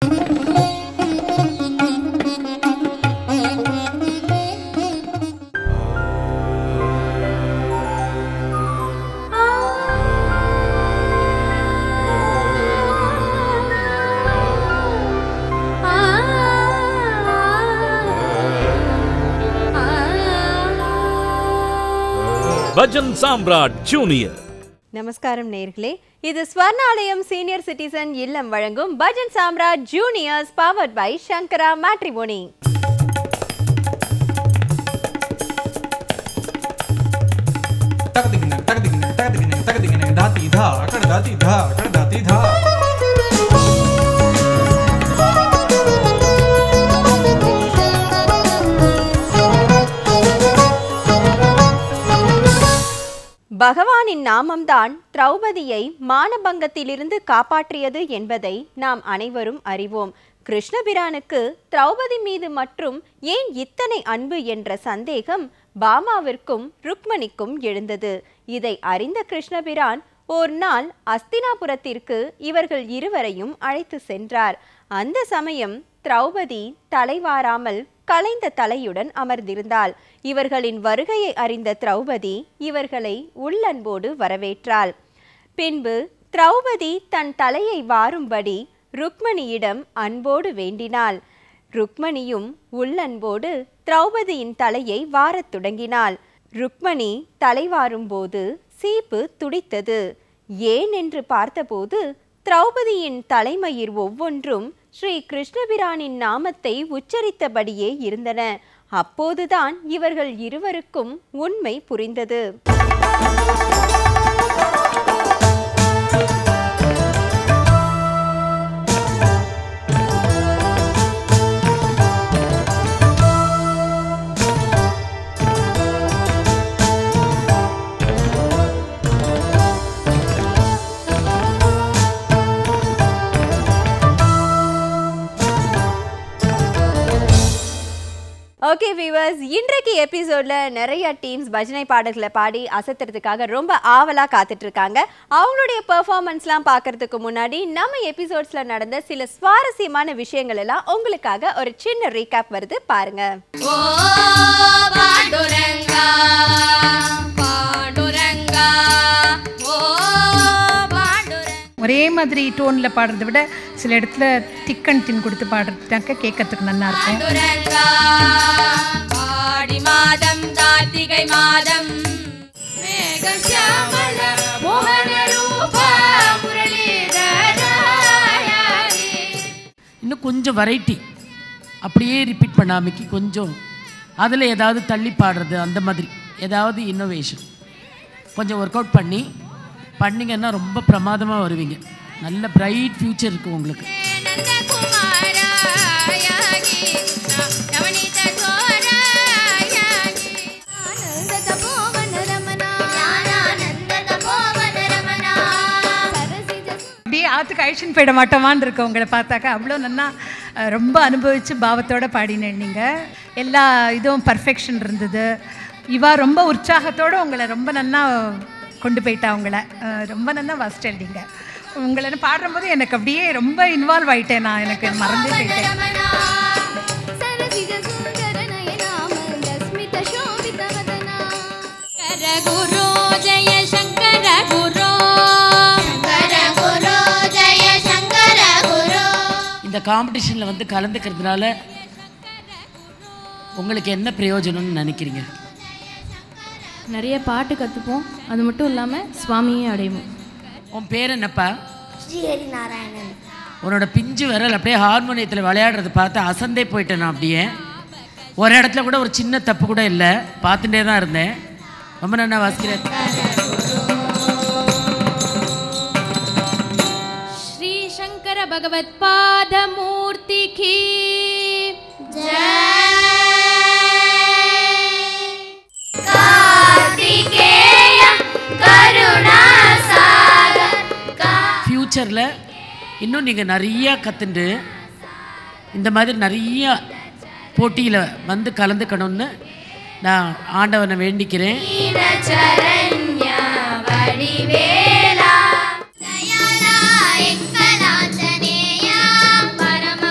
bhajan Samrat junior நமஸ்காரம் நேர்களே இது ஸ்வர்ணாலயம் சீனியர் சிட்டிசன் இல்லம் வழங்கும் Bhajan Samrat juniors powered by Sankara matrimony తగదిగిన తగదిగిన తగదిగిన తగదిగిన దాతి ధా అక్కడ దాతి ధా అక్కడ దాతి ధా பகவானின் நாமம்தான் திரௌபதியை மானபங்கத்திலிருந்து காப்பாற்றியது என்பதை நாம் அனைவரும் அறிவோம் கிருஷ்ணபிரானுக்கு திரௌபதி மீது மற்றும் ஏன் இத்தனை அன்பு என்ற சந்தேகம் பாமாவிற்கும் ருக்மணிக்கும் எழுந்தது இதை அறிந்த கிருஷ்ணபிரான் ஒரு நாள் அஸ்தினாபுரத்திற்கு இவர்கள் இருவரையும் அழைத்து சென்றார் அந்த சமயம் திரௌபதி தலைவாராமல் கலைந்த தலையுடன் அமர்ந்திருந்தாள் இவர்களின் வருகையை அறிந்த திரௌபதி இவர்களை உள்ளன்போடு வரவேற்றாள் பின்பு திரௌபதி தன் தலையை வாரும்படி ருக்மணியிடம் அன்போடு வேண்டினாள் ருக்மணியும் உள்ளன்போடு திரௌபதியின் தலையை வாரத் தொடங்கினாள் ருக்மணி தலைவாரும்போது சீப்பு துடித்தது ஏன் என்று பார்த்தபோது திரௌபதியின் தலைமயிர் ஒவ்வொன்றும் ஸ்ரீ கிருஷ்ணபிரானின் நாமத்தை உச்சரித்தபடியே இருந்தன அப்போதுதான் இவர்கள் இருவருக்கும் உண்மை புரிந்தது ஓகே வியூவர்ஸ் இன்றைக்கு எபிசோட்ல நிறைய டீம்ஸ் பஜனை பாடல்களை பாடி அசத்துறதுக்காக ரொம்ப ஆவலா காத்துட்டு இருக்காங்க அவங்களுடைய பெர்ஃபார்மன்ஸ்லாம் பார்க்கறதுக்கு முன்னாடி நம்ம எபிசோட்ஸ்ல நடந்த சில சுவாரஸ்யமான விஷயங்கள் எல்லாம் உங்களுக்காக ஒரு சின்ன ரீகேப் வருது பாருங்க ஓ பாண்டுரங்கா பாண்டுரங்கா ஓ பாண்டுரங்கா ஒரே மாதிரி டோனில் பாடுறதை விட சில இடத்துல திக்கன் தின் கொடுத்து பாடுறதுனாக்க கேட்கறதுக்கு நல்லா இருக்கும் பாண்டுரங்கா ஆடி மாதம் கார்த்திகை மாதம் மேகசியாமல மோகன ரூப முரளிதராயணி இன்னும் கொஞ்சம் வெரைட்டி அப்படியே ரிப்பீட் பண்ணாமைக்கு கொஞ்சம் அதில் ஏதாவது தள்ளி பாடுறது அந்த மாதிரி ஏதாவது இன்னோவேஷன் கொஞ்சம் ஒர்க் அவுட் பண்ணி பண்ணிங்கன்னா ரொம்ப பிரமாதமாக வருவீங்க நல்ல பிரைட் ஃப்யூச்சர் இருக்குது உங்களுக்கு நந்தகுமாராயணி நவநீத சோராயணி ஆனந்த தபோவன ரமணா ஞானானந்த தபோவன ரமணா சரசிஜ அப்படியே ஆற்றுக்கு அழிச்சுன்னு போயிட மாட்டோமான்னு இருக்கு உங்களை பார்த்தாக்கா அவ்வளோ நல்லா அஹ், ரொம்ப அனுபவித்து பாவத்தோட பாடினேன் நீங்கள் எல்லா இதுவும் பர்ஃபெக்ஷன் இருந்தது இவா ரொம்ப உற்சாகத்தோடு உங்களை ரொம்ப நல்லா கொண்டு போயிட்டா உங்களை அஹ், ரொம்ப நல்லா வாசிட்டேன் நீங்கள் உங்களை பாடும்போது எனக்கு அப்படியே ரொம்ப இன்வால்வ் ஆயிட்டேன் நான் எனக்கு மறந்தே போயிட்டேன் ரமணா சரசிஜ சுந்தர நயனாமந்தஸ்மித சோபித வதனா கர குரு ஜெய சங்கர குரு சங்கர குரு ஜெய சங்கர குரு இந்த காம்படிஷனில் வந்து கலந்துக்கிறதுனால உங்களுக்கு என்ன பிரயோஜனம்னு நினைக்கிறீங்க நிறைய பாட்டு கற்றுப்போம் அது மட்டும் இல்லாமல் சுவாமியே அடைவோம் உன் பேர் என்னப்பா ஸ்ரீஹரி நாராயணன் உன்னோட பிஞ்சு விரல் அப்படியே ஹார்மோனியத்தில் விளையாடுறத பார்த்து அசந்தே போயிட்டேன் நான் அப்படியே ஒரு இடத்துல கூட ஒரு சின்ன தப்பு கூட இல்லை பார்த்துட்டே தான் இருந்தேன் ரொம்ப நல்லா வாசிக்கிறேன் ஸ்ரீ சங்கர பகவத் பாதமூர்த்தி கீ கார்த்திகேய கருணாசாகர் ஃப்யூச்சரில் இன்னும் நீங்கள் நிறையா கற்றுண்டு இந்த மாதிரி நிறைய போட்டியில் வந்து கலந்துக்கணும்னு நான் ஆண்டவனை வேண்டிக்கிறேன் சரண்ய வடிவேலா தயாளா எங்கநாதனேயா பரம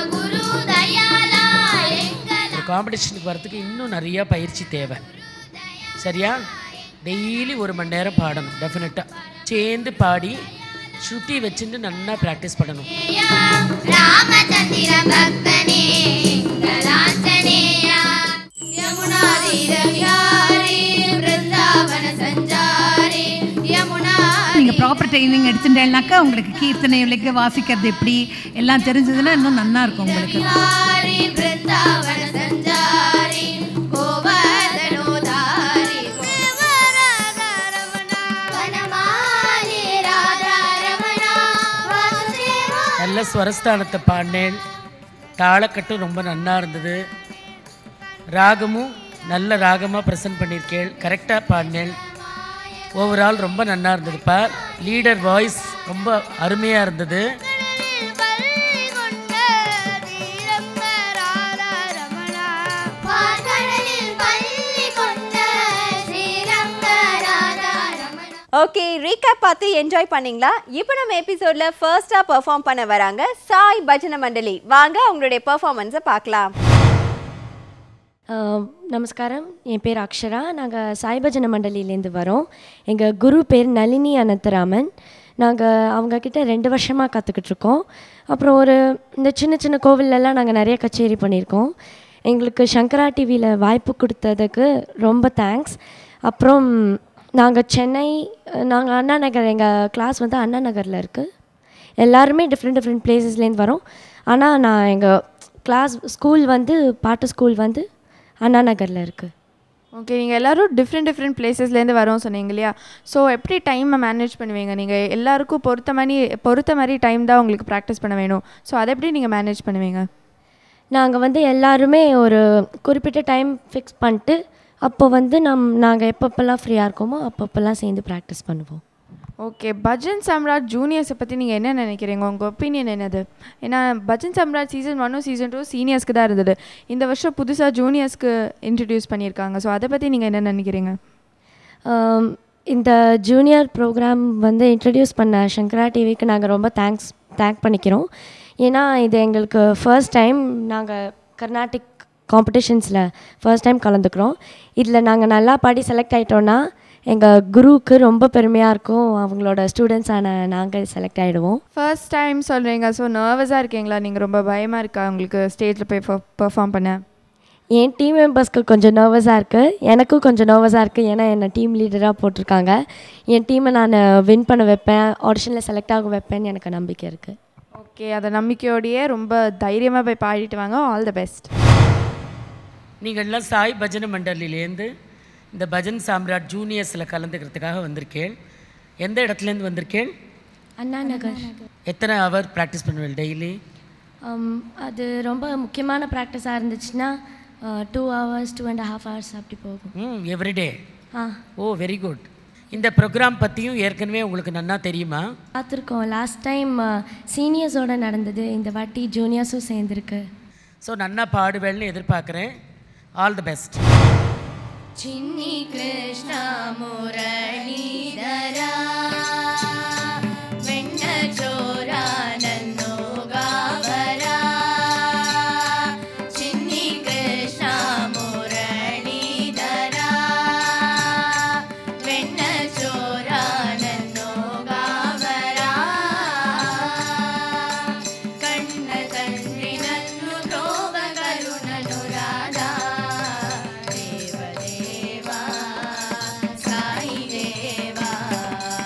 காம்படிஷனுக்கு வரத்துக்கு இன்னும் நிறையா பயிற்சி தேவை சரியா டெய்லி ஒரு மணி நேரம் பாடணும் டெஃபினட்டாக சேர்ந்து பாடி ஸ்ருதி வச்சுட்டு நல்லா ப்ராக்டிஸ் பண்ணணும் ராமச்சந்திர பக்தனே கலாஞ்சனேயா யமுனா தீரவிஹாரி பிருந்தாவன சஞ்சாரி யமுனா நீங்கள் ப்ராப்பர் ட்ரைனிங் எடுத்துட்டேன்னாக்கா உங்களுக்கு கீர்த்தனை விலைக்கு வாசிக்கிறது எப்படி எல்லாம் தெரிஞ்சதுன்னா இன்னும் நல்லா இருக்கும் உங்களுக்கு ஹாரி பிருந்தாவன சஞ்சாரி கோவர்தனோதாரி கோவரதரமணா வனமாலி ராதாரமணா வாசுதேவா நல்ல ஸ்வரஸ்தானத்தை பாடினேன் தாளக்கட்டும் ரொம்ப நன்னா இருந்தது ராகமும் நல்ல ராகமாக ப்ரெசென்ட் பண்ணியிருக்கேள் கரெக்டாக பாடினேன் ஓவரால் ரொம்ப நன்னா இருந்ததுப்பா லீடர் வாய்ஸ் ரொம்ப அருமையாக இருந்தது பார்க்கடலில் பள்ளி கொண்ட ஸ்ரீரங்க ராதாரமணா ஓகே ரீகேப் பார்த்து என்ஜாய் பண்ணீங்களா இப்போ நம்ம எபிசோட்ல ஃபர்ஸ்டா பெர்ஃபார்ம் பண்ண வராங்க சாய் பஜன மண்டலி வாங்க அவங்களுடைய பெர்ஃபார்மன்ஸை பார்க்கலாம் ஆஹ் நமஸ்காரம் என் பேர் அக்ஷரா நாங்கள் சாய்பஜன மண்டலிலேருந்து வரோம் எங்கள் குரு பேர் நளினி அனந்தராமன் நாங்கள் அவங்கக்கிட்ட ரெண்டு வருஷமாக கற்றுக்கிட்டு இருக்கோம் அப்புறம் ஒரு இந்த சின்ன சின்ன கோவில்லலாம் நாங்கள் நிறைய கச்சேரி பண்ணியிருக்கோம் எங்களுக்கு சங்கரா டிவியில் வாய்ப்பு கொடுத்ததுக்கு ரொம்ப தேங்க்ஸ் அப்புறம் நாங்கள் சென்னை நாங்கள் அண்ணா நகர் எங்கள் கிளாஸ் வந்து அண்ணா நகரில் இருக்குது எல்லாருமே டிஃப்ரெண்ட் டிஃப்ரெண்ட் பிளேசஸ்லேருந்து வரோம் ஆனால் நான் எங்கள் கிளாஸ் ஸ்கூல் வந்து பாட்டு ஸ்கூல் வந்து அண்ணா நகரில் இருக்குது ஓகே நீங்கள் எல்லோரும் டிஃப்ரெண்ட் டிஃப்ரெண்ட் பிளேசஸ்லேருந்து வரோம் சொன்னீங்க இல்லையா ஸோ எப்படி டைமை மேனேஜ் பண்ணுவீங்க நீங்கள் எல்லாருக்கும் பொறுத்த மாதிரி பொறுத்த மாதிரி டைம் தான் உங்களுக்கு ப்ராக்டிஸ் பண்ண வேணும் ஸோ அதை எப்படி நீங்கள் மேனேஜ் பண்ணுவீங்க நாங்கள் வந்து எல்லாருமே ஒரு குறிப்பிட்ட டைம் ஃபிக்ஸ் பண்ணிட்டு அப்போ வந்து நம் நாங்கள் எப்பப்பெல்லாம் ஃப்ரீயாக இருக்கோமோ அப்பப்பெல்லாம் சேர்ந்து ப்ராக்டிஸ் பண்ணுவோம் ஓகே பஜன் சம்ராட் ஜூனியர்ஸை பற்றி நீங்கள் என்ன நினைக்கிறீங்க உங்கள் ஒப்பீனியன் என்னது ஏன்னா பஜன் சம்ராட் சீசன் ஒன்னும் சீசன் டூ சீனியர்ஸ்க்கு தான் இருந்தது இந்த வருஷம் புதுசாக ஜூனியர்ஸ்க்கு இன்ட்ரடியூஸ் பண்ணியிருக்காங்க ஸோ அதை பற்றி நீங்கள் என்ன நினைக்கிறீங்க ஆம், இந்த ஜூனியர் ப்ரோக்ராம் வந்து இன்ட்ரடியூஸ் பண்ண சங்கரா டிவிக்கு நாங்கள் ரொம்ப தேங்க்ஸ் தேங்க் பண்ணிக்கிறோம் ஏன்னா இது எங்களுக்கு ஃபர்ஸ்ட் டைம் நாங்கள் கர்நாடிக் காம்படிஷன்ஸில் ஃபர்ஸ்ட் டைம் கலந்துக்கிறோம் இதில் நாங்கள் நல்லா பாடி செலக்ட் ஆகிட்டோன்னா எங்கள் குருவுக்கு ரொம்ப பெருமையாக இருக்கும் அவங்களோட ஸ்டூடெண்ட்ஸான நாங்கள் செலக்ட் ஆகிடுவோம் ஃபர்ஸ்ட் டைம் சொல்கிறீங்க ஸோ நர்வஸாக இருக்கீங்களா நீங்கள் ரொம்ப பயமாக இருக்கா உங்களுக்கு ஸ்டேஜில் போய் பெர்ஃபார்ம் பண்ண என் டீம் மெம்பர்ஸ்க்கு கொஞ்சம் நர்வஸாக இருக்குது எனக்கும் கொஞ்சம் நர்வஸாக இருக்குது ஏன்னா என்னை டீம் லீடராக போட்டிருக்காங்க என் டீமை நான் வின் பண்ண வைப்பேன் ஆடிஷனில் செலக்ட் ஆக வைப்பேன்னு எனக்கு நம்பிக்கை இருக்குது ஓகே அதை நம்பிக்கையோடையே ரொம்ப தைரியமாக போய் பாடிட்டு வாங்க ஆல் த பெஸ்ட் நீங்கள்லாம் சாய் பஜன மண்டலிலேருந்து இந்த பஜன் சாம்ராட் ஜூனியர்ஸில் கலந்துக்கிறதுக்காக வந்திருக்கேன் எந்த இடத்துலேருந்து வந்திருக்கேன் அண்ணா நகர் எத்தனை ஹவர் ப்ராக்டிஸ் பண்ணுவேன் டெய்லி Um, அது ரொம்ப முக்கியமான ப்ராக்டிஸாக இருந்துச்சுன்னா two hours two and half hours அப்படி போகும் ம் எவ்ரிடே ஆ ஓ வெரி குட் இந்த ப்ரோக்ராம் பற்றியும் ஏற்கனவே உங்களுக்கு நன்னா தெரியுமா பார்த்துருக்கோம் லாஸ்ட் டைம் சீனியர்ஸோட நடந்தது இந்த வாட்டி ஜூனியர்ஸும் சேர்ந்துருக்கு ஸோ நன்னா பாடுவேள்னு எதிர்பார்க்குறேன் ஆல் தி பெஸ்ட் చిన్ని కృష్ణ మురళీధరా వెన్న చోరా నన్ను గావరా చిన్ని కృష్ణ మురళీధరా వెన్న చోరా నన్ను గావరా కన్న తండ్రి నన్ను త్రోవ కరుణను రాధా దేవదేవా సాయి దేవా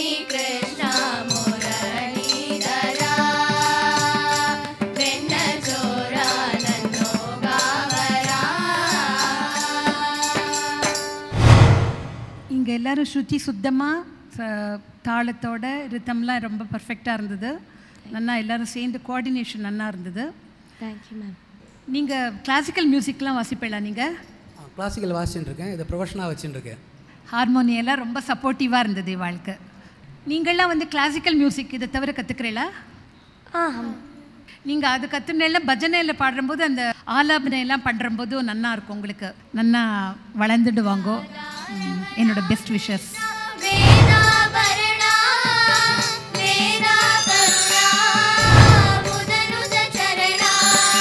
கிருஷ்ணா முரளிதரா வெண்ண சோரா நன்னோ காவரா இங்கே எல்லாரும் ஸ்ருதி சுத்தமாக தாளத்தோட ரித்தம்லாம் ரொம்ப பர்ஃபெக்டாக இருந்தது நல்லா எல்லாரும் சேர்ந்து கோஆர்டினேஷன் நல்லா இருந்தது தேங்க்யூ மேம் நீங்கள் கிளாசிக்கல் மியூசிக்லாம் வாசிப்பீங்களா நீங்கள் கிளாசிக்கல் வாசிச்சுட்டு இருக்கேன் இதை ப்ரொஃபஷனாக வச்சுட்டு இருக்கேன் ஹார்மோனியெல்லாம் ரொம்ப சப்போர்ட்டிவாக இருந்தது இவாளுக்கு நீங்கள்லாம் வந்து கிளாசிக்கல் மியூசிக் இதை தவிர கற்றுக்கிறீங்களா நீங்கள் அது கற்றுனேல பஜனையில் பாடும்போது அந்த ஆலாபனை எல்லாம் பண்ணுறம்போது நன்னா இருக்கும் உங்களுக்கு நன்னா வளர்ந்துடுவாங்கோ ம், என்னோட பெஸ்ட் விஷஸ் வேதாபரணா வேதாபரணா முதனுத சரணா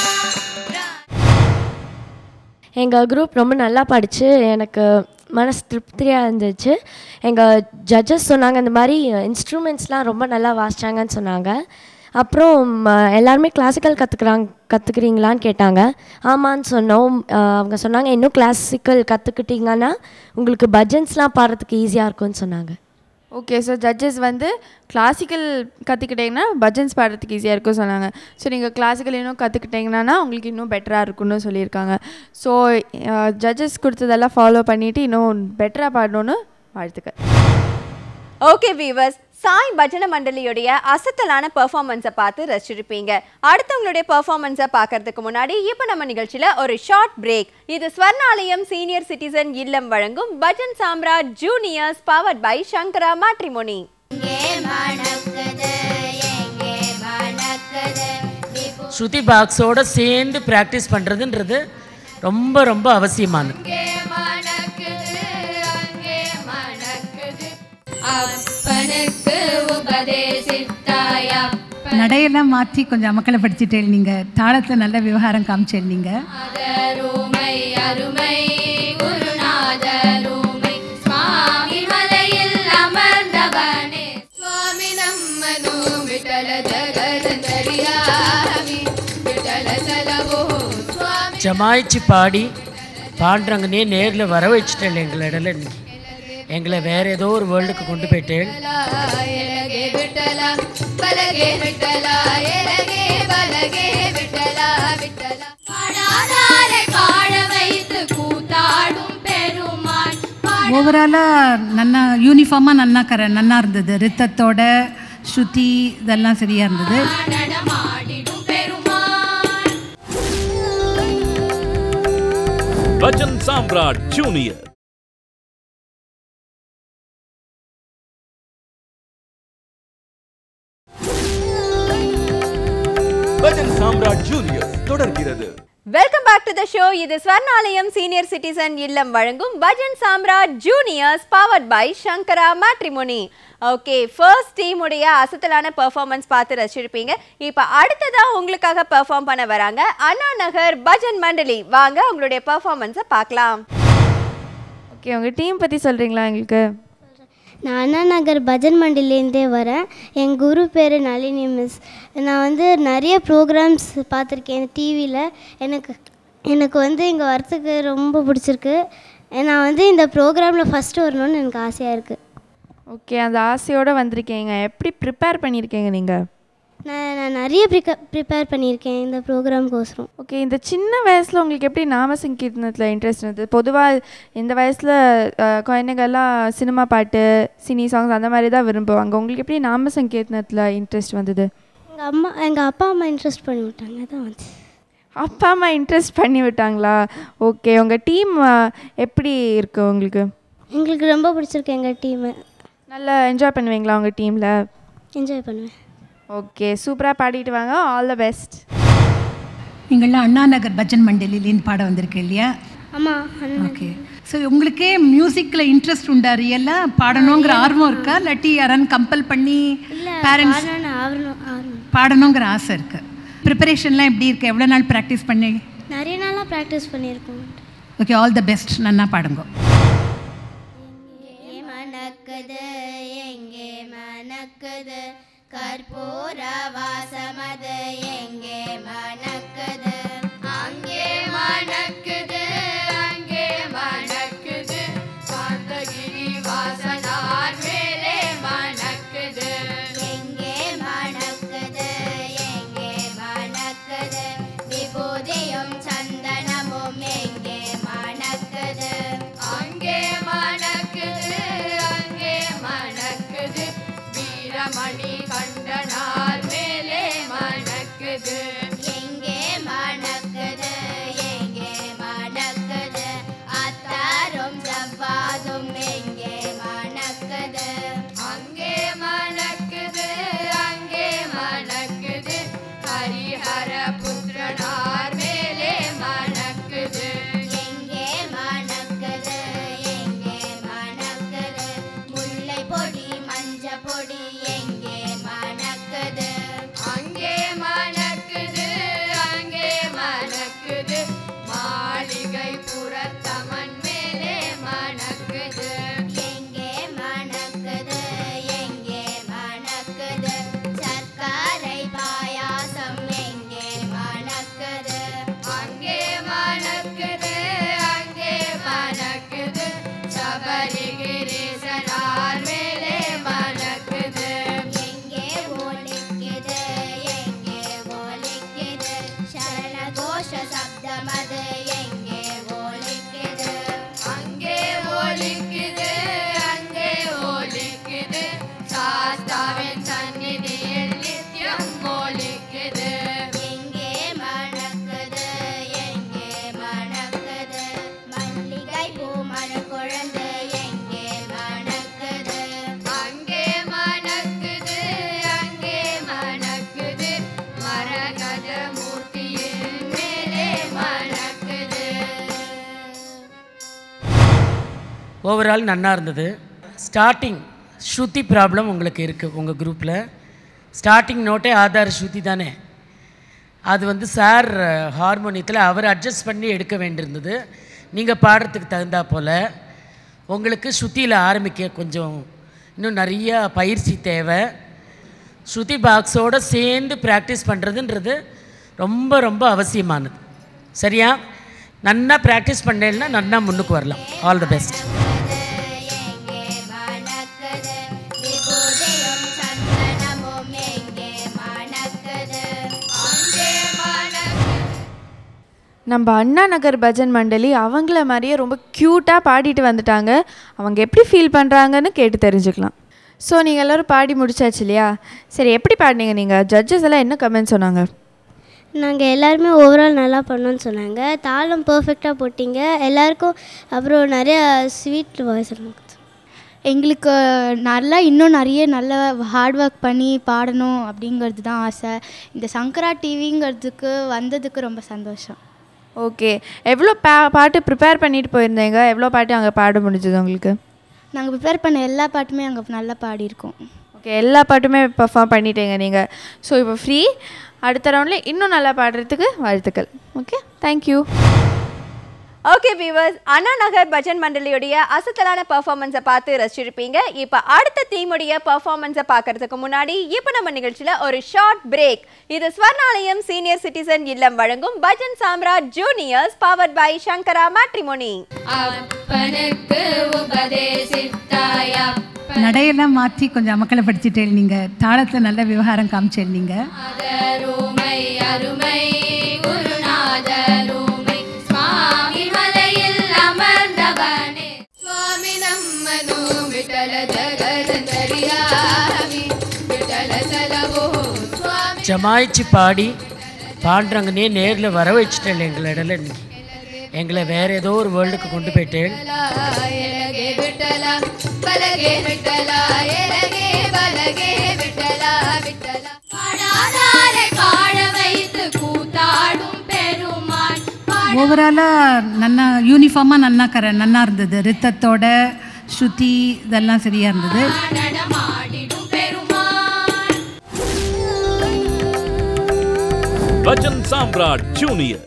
எங்கள் குரூப் ரொம்ப நல்லா படித்து எனக்கு மனசு திருப்தியாக இருந்துச்சு எங்கள் ஜட்ஜஸ் சொன்னாங்க இந்த மாதிரி இன்ஸ்ட்ருமெண்ட்ஸ்லாம் ரொம்ப நல்லா வாசிச்சாங்கன்னு சொன்னாங்க அப்புறம் ம, எல்லாருமே கிளாசிக்கல் கற்றுக்குறாங்க கற்றுக்குறீங்களான்னு கேட்டாங்க ஆமான்னு சொன்னோம் அஹ், அவங்க சொன்னாங்க இன்னும் கிளாசிக்கல் கற்றுக்கிட்டிங்கன்னா உங்களுக்கு பஜன்ஸ்லாம் பாடுறதுக்கு ஈஸியாக இருக்கும்னு சொன்னாங்க ஓகே ஸோ ஜட்ஜஸ் வந்து கிளாசிக்கல் கற்றுக்கிட்டிங்கன்னா பஜன்ஸ் பாடுறதுக்கு ஈஸியாக இருக்கும் சொன்னாங்க ஸோ நீங்கள் கிளாசிக்கல் இன்னும் கற்றுக்கிட்டிங்கன்னா உங்களுக்கு இன்னும் பெட்டராக இருக்கும்னு சொல்லியிருக்காங்க ஸோ ஜட்ஜஸ் கொடுத்ததெல்லாம் ஃபாலோ பண்ணிவிட்டு இன்னும் பெட்டராக பாடணுன்னு வாழ்த்துக்கள் ஓகே வீவர்ஸ் சாய் பஜன மண்டலியுடைய அசத்தலான பெர்ஃபார்மன்ஸை பார்த்து ரசிச்சிருப்பீங்க அடுத்தவங்களுடைய பெர்ஃபார்மன்ஸை பார்க்கறதுக்கு முன்னாடி இப்போ நம்ம நிகழ்ச்சியில் ஒரு ஷார்ட் பிரேக் இது ஸ்வர்ணாலயம் சீனியர் சிட்டிசன் இல்லம் வழங்கும் Bhajan Samrat juniors powered by Sankara matrimony எங்கே மணக்குது எங்கே மணக்குது விபு ஸ்ருதி பாக்ஸோட சேர்ந்து ப்ராக்டிஸ் பண்ணுறதுன்றது ரொம்ப ரொம்ப அவசியமானது அங்கே மணக்குது அங்கே மணக்குது அப்பனுக்கு உபதேசித்தாய் அப்பன் நடையெல்லாம் மாற்றி கொஞ்சம் அமக்கலப்படுத்திட்டே நீங்கள் தாளத்தில் நல்ல விவகாரம் காமிச்சேன் நீங்கள் அருமை அருமை குருநாதருமை சுவாமி மலையில் அமர்ந்தவனே சுவாமி நம்மனோ விட்டல ஜகதரியாமி விட்டல சலவோ சுவாமி ஜமாய்ச்சி பாடி பாண்டுறங்கனே நேரில் வர வச்சுட்டேன் எங்களை இடல இன்னைக்கு எங்களை வேற ஏதோ ஒரு வேர்ல்டுக்கு கொண்டு போயிட்டேன் எலகே விட்டல பலகே விட்டல எலகே பலகே விட்டல விட்டல பாடாதாரை பாட வைத்து கூத்தாடும் பெருமான் ஓவராலாக நன்னா யூனிஃபார்மாக நன்னா கர நன்னா இருந்தது ரித்தத்தோட ஸ்ருதி இதெல்லாம் சரியாக இருந்தது நடமாடிடும் பெருமான் பஜன் சாம்ராட் ஜூனியர் பஜன் சாம்ராட் ஜூனியர் தொடர்கிறது welcome back to the show இது ஸ்வர்ணாலயம் சீனியர் சிட்டிசன் இல்லம் வழங்கும் Bhajan Samrat juniors powered by Sankara matrimony okay first team உடைய அசத்தலான பெர்ஃபார்மன்ஸ் பார்த்து ரசிச்சிருப்பீங்க இப்போ அடுத்ததா உங்களுக்காக பெர்ஃபார்ம் பண்ண வராங்க அண்ணா நகர் பஜன் மண்டலி வாங்க உங்களுடைய பெர்ஃபார்மன்ஸை பார்க்கலாம் ஓகே உங்கள் டீம் பற்றி சொல்கிறீங்களா எங்களுக்கு நான் அண்ணா நகர் பஜன் மண்டிலேருந்தே வரேன் என் குரு பேர் நளினி மிஸ் நான் வந்து நிறைய ப்ரோக்ராம்ஸ் பார்த்துருக்கேன் டிவியில் எனக்கு எனக்கு வந்து இங்கே வரத்துக்கு ரொம்ப பிடிச்சிருக்கு நான் வந்து இந்த ப்ரோக்ராமில் ஃபஸ்ட்டு வரணும்னு எனக்கு ஆசையாக இருக்குது ஓகே அந்த ஆசையோடு வந்திருக்கீங்க எப்படி ப்ரிப்பேர் பண்ணியிருக்கீங்க நீங்கள் நான் நான் நிறைய ப்ரிக்க ப்ரிப்பேர் பண்ணியிருக்கேன் இந்த ப்ரோக்ராம்க்கோசரம் ஓகே இந்த சின்ன வயசில் உங்களுக்கு எப்படி நாம சங்கீர்த்தனத்தில் இன்ட்ரெஸ்ட் இருந்தது பொதுவாக இந்த வயசில் குழந்தைங்கள்லாம் சினிமா பாட்டு சினி சாங்ஸ் அந்த மாதிரி தான் விரும்புவாங்க உங்களுக்கு எப்படி நாம சங்கீர்த்தனத்தில் இன்ட்ரெஸ்ட் வந்தது எங்கள் அம்மா எங்கள் அப்பா அம்மா இன்ட்ரெஸ்ட் பண்ணி விட்டாங்க தான் வந்து அப்பா அம்மா இன்ட்ரெஸ்ட் பண்ணி விட்டாங்களா ஓகே உங்கள் டீம் எப்படி இருக்கு உங்களுக்கு எங்களுக்கு ரொம்ப பிடிச்சிருக்கு எங்கள் டீமு நல்லா என்ஜாய் பண்ணுவீங்களா உங்கள் டீமில் என்ஜாய் பண்ணுவேன் ஓகே சூப்பராக பாடிட்டு வாங்க ஆல் த பெஸ்ட் நீங்கள்லாம் அண்ணா நகர் பஜன் மண்டலிலேருந்து பாட வந்திருக்கு இல்லையா ஆமாம் ஓகே ஸோ உங்களுக்கே மியூசிக்கில் இன்ட்ரெஸ்ட் உண்டா ரியலாக பாடணுங்கிற ஆர்வம் இருக்கா இல்லாட்டி யாரான்னு கம்பல் பண்ணி பேரண்ட்ஸ் ஆகணும் ஆகணும் ஆகணும் பாடணுங்கிற ஆசை இருக்குது ப்ரிப்பரேஷன்லாம் எப்படி இருக்கு எவ்வளோ நாள் ப்ராக்டிஸ் பண்ணி நிறைய நாளாக ப்ராக்டிஸ் பண்ணியிருக்கோம் ஓகே ஆல் த பெஸ்ட் நன்னா பாடுங்க எங்கே மணக்குது எங்கே மணக்குது கற்பூர வாசமது எங்கே மணக்குது அங்கே மணக்குது அங்கே மணக்குது காந்தகிரி வாசனார் மேலே மணக்குது மணி கண்டனார் மேலே மணக்குது எங்கே மணக்குது எங்கே மணக்குது அத்தாரும் ஜவ்வாதும் எங்கே மணக்குது அங்கே மணக்குது அங்கே மணக்குது ஹரிஹர புத்திரனார் மேலே மணக்குது எங்கே மணக்குது எங்கே மணக்குது முல்லை பொடி மஞ்ச பொடி எங்கே மணக்குது அங்கே மணக்குது அங்கே மணக்குது மாளிகை புறத்தமன் மேலே மணக்குது எங்கே மணக்குது எங்கே மணக்குது சர்க்கரை பாயாசம் எங்கே மணக்குது அங்கே மணக்குது அங்கே மணக்குது சபரிகிரீசனார் மேலே மணக்குது எங்கே ஒலிக்குது எங்கே ஒலிக்குது சரண கோஷ சப்தமது எங்கே ஒலிக்குது அங்கே ஒலிக்குது அங்கே ஒலிக்குது சாஸ்தாவின் சந்நிதியில் நித்தியம் ஒலிக்குது எங்கே மணக்குது எங்கே மணக்குது மல்லிகை பூ மணக்குழந்து எங்கே மணக்குது அங்கே மணக்குது அங்கே மணக்குது மரகத மூர்த்தியின் மேலே மணக்குது ஓவரால் நன்னா இருந்தது ஸ்டார்டிங் ஸ்ருதி ப்ராப்ளம் உங்களுக்கு இருக்குது உங்கள் குரூப்பில் ஸ்டார்டிங் நோட்டே ஆதார் ஸ்ருதி தானே அது வந்து சார் ஹார்மோனியத்தில் அவர் அட்ஜஸ்ட் பண்ணி எடுக்க வேண்டியிருந்தது நீங்கள் பாடுறதுக்கு தகுந்தா போல் உங்களுக்கு ஸ்ருதியில் ஆரம்பிக்க கொஞ்சம் இன்னும் நிறைய பயிற்சி தேவை ஸ்ருதி பாக்ஸோடு சேர்ந்து ப்ராக்டிஸ் பண்ணுறதுன்றது ரொம்ப ரொம்ப அவசியமானது சரியா நன்னா ப்ராக்டிஸ் பண்ணேன்னா நன்னா முன்னுக்கு வரலாம் ஆல் தி பெஸ்ட் விபூதியும் சந்தனமும் எங்கே மணக்குது அங்கே மணக்குது நம்ம அண்ணா நகர் பஜன் மண்டலி அவங்கள மாதிரியே ரொம்ப க்யூட்டாக பாடிட்டு வந்துட்டாங்க அவங்க எப்படி ஃபீல் பண்ணுறாங்கன்னு கேட்டு தெரிஞ்சுக்கலாம் ஸோ நீங்கள் எல்லோரும் பாடி முடிச்சாச்சு இல்லையா சரி எப்படி பாடினீங்க நீங்கள் ஜட்ஜஸ் எல்லாம் என்ன கமெண்ட் சொன்னாங்க நாங்கள் எல்லாருமே ஓவரால் நல்லா பண்ணோன்னு சொன்னாங்க தாளம் பர்ஃபெக்டாக போட்டிங்க எல்லாருக்கும் அப்புறம் நிறைய ஸ்வீட் வாய்ஸ் இருந்துச்சு எங்களுக்கு நல்லா இன்னும் நிறைய நல்ல ஹார்ட் ஒர்க் பண்ணி பாடணும் அப்படிங்கிறது தான் ஆசை இந்த சங்கரா டிவிங்கிறதுக்கு வந்ததுக்கு ரொம்ப சந்தோஷம் ஓகே எவ்வளோ பா பாட்டு ப்ரிப்பேர் பண்ணிட்டு போயிருந்தீங்க எவ்வளோ பாட்டு அங்கே பாட முடிஞ்சது உங்களுக்கு நாங்கள் ப்ரிப்பேர் பண்ண எல்லா பாட்டுமே அங்கே நல்லா பாடியிருக்கோம் ஓகே எல்லா பாட்டுமே பர்ஃபார்ம் பண்ணிட்டீங்க நீங்கள் ஸோ இப்போ ஃப்ரீ அடுத்த ரவுண்டில் இன்னும் நல்லா பாடுறதுக்கு வாழ்த்துக்கள் okay thank you okay viewers Anna Nagar Bhajan மண்டலியுடைய அசத்தலான பெர்ஃபார்மன்ஸை பார்த்து ரசிச்சிருப்பீங்க இப்போ அடுத்த டீமுடைய பெர்ஃபார்மன்ஸை பார்க்கறதுக்கு முன்னாடி இப்போ நம்ம நிகழ்ச்சியில் ஒரு ஷார்ட் பிரேக் இது ஸ்வர்ணாலயம் சீனியர் சிட்டிசன் இல்லம் வழங்கும் Bhajan Samrat juniors powered by Sankara matrimony அப்பனுக்கு உபதேசித்தாயா நடையெல்லாம் மாற்றி கொஞ்சம் அமக்களை படிச்சுட்டேன் நீங்கள் தாளத்தில் நல்ல விவகாரம் காமிச்சேன் நீங்கள் அருமை அருமை குருநாதருமை சுவாமி மலையில் அமர்ந்தவனே சுவாமி நம்மனு விட்டல ஜகதந்தரியாமி விட்டல சலவோ சுவாமி ஜமாய்ச்சி பாடி பாண்டுறங்கனே நேரில் வர வச்சுட்டேன் எங்களை இடையில இன்னைக்கு எங்களை வேற ஏதோ ஒரு வேர்ல்டுக்கு கொண்டு போயிட்டேன் எலகே விட்டல பலகே விட்டல எலகே பலகே விட்டல விட்டல பாடாதாரை பாட வைத்து கூத்தாடும் பெருமான் ஓவராலாக நன்னா யூனிஃபார்மாக நன்னா கர நன்னா இருந்தது ரித்தத்தோட ஸ்ருதி இதெல்லாம் சரியாக இருந்தது நடமாடிடும் பெருமான் பஜன் சாம்ராட் ஜூனியர்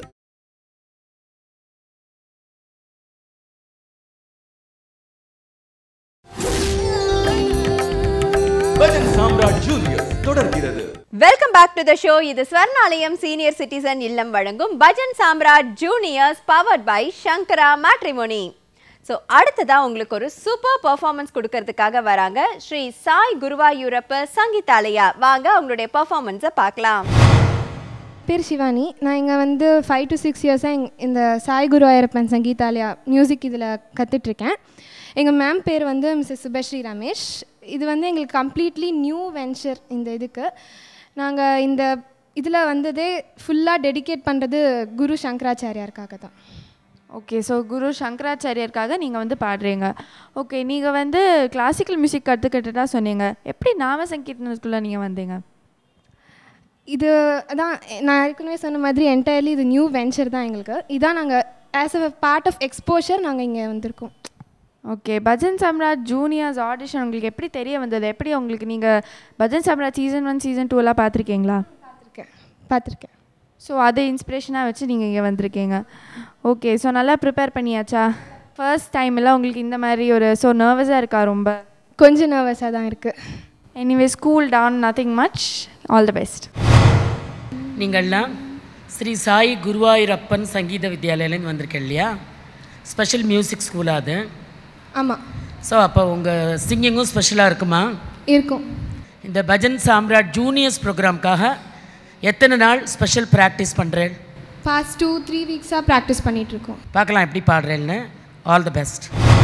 பஜன் சாம்ராட் ஜூனியர் தொடர்கிறது welcome back to the show இது ஸ்வர்ணாலயம் சீனியர் சிட்டிசன் இல்லம் வழங்கும் Bhajan Samrat juniors powered by Sankara matrimony so அடுத்ததா உங்களுக்கு ஒரு சூப்பர் பெர்ஃபார்மன்ஸ் கொடுக்கறதுக்காக வராங்க ஸ்ரீ சாய் குருவாயூரப்ப சங்கீதாலயா வாங்க அவங்களுடைய பெர்ஃபார்மன்ஸை பார்க்கலாம் பேர் சிவானி நான் இங்கே வந்து ஃபைவ் டு சிக்ஸ் இயர்ஸாக இந்த சாய் குரு ஐயப்பன் சங்கீதாலயா மியூசிக் இதில் கற்றுட்ருக்கேன் எங்கள் மேம் பேர் வந்து மிஸ்ஸஸ் சுபஸ்ரீ ரமேஷ் இது வந்து எங்களுக்கு கம்ப்ளீட்லி நியூ வென்ச்சர் இந்த இதுக்கு நாங்கள் இந்த இதில் வந்ததே ஃபுல்லாக டெடிகேட் பண்ணுறது குரு சங்கராச்சாரியாருக்காக தான் ஓகே ஸோ குரு சங்கராச்சாரியருக்காக நீங்கள் வந்து பாடுறீங்க ஓகே நீங்கள் வந்து கிளாசிக்கல் மியூசிக் கற்றுக்கிட்டதா சொன்னீங்க எப்படி நாம சங்கீர்த்தனத்துக்குள்ளே நீங்கள் வந்தீங்க இது அதான் நான் ஏற்கனவே சொன்ன மாதிரி என்டையர்லி இது நியூ வென்ச்சர் தான் எங்களுக்கு இதான் நாங்கள் as a part of exposure நாங்கள் இங்கே வந்திருக்கோம் okay Bhajan Samrat juniors audition உங்களுக்கு எப்படி தெரிய வந்தது எப்படி உங்களுக்கு நீங்கள் Bhajan Samrat season one season டூலாம் பார்த்துருக்கீங்களா பார்த்துருக்கேன் பார்த்துருக்கேன் ஸோ அதை இன்ஸ்பிரேஷனாக வச்சு நீங்கள் இங்கே வந்திருக்கீங்க ஓகே ஸோ நல்லா ப்ரிப்பேர் பண்ணியாச்சா ஃபர்ஸ்ட் டைமில் உங்களுக்கு இந்த மாதிரி ஒரு ஸோ நர்வஸாக இருக்கா ரொம்ப கொஞ்சம் நர்வஸாக தான் இருக்குது anyway cool down nothing much all the best நீங்கள்லாம் ஸ்ரீ சாய் குருவாயூரப்பன் சங்கீத வித்யாலயிலேருந்து வந்திருக்கேன் இல்லையா ஸ்பெஷல் மியூசிக் ஸ்கூலாக அது ஆமாம் ஸோ அப்போ உங்கள் சிங்கிங்கும் ஸ்பெஷலாக இருக்குமா இருக்கும் இந்த பஜன் சாம்ராட் ஜூனியர்ஸ் ப்ரோக்ராம்க்காக எத்தனை நாள் ஸ்பெஷல் ப்ராக்டிஸ் பண்ணுறேன் பாஸ்ட் டூ த்ரீ வீக்ஸாக ப்ராக்டிஸ் பண்ணிகிட்ருக்கோம் பார்க்கலாம் எப்படி பாடுறேன்னு ஆல் தி பெஸ்ட்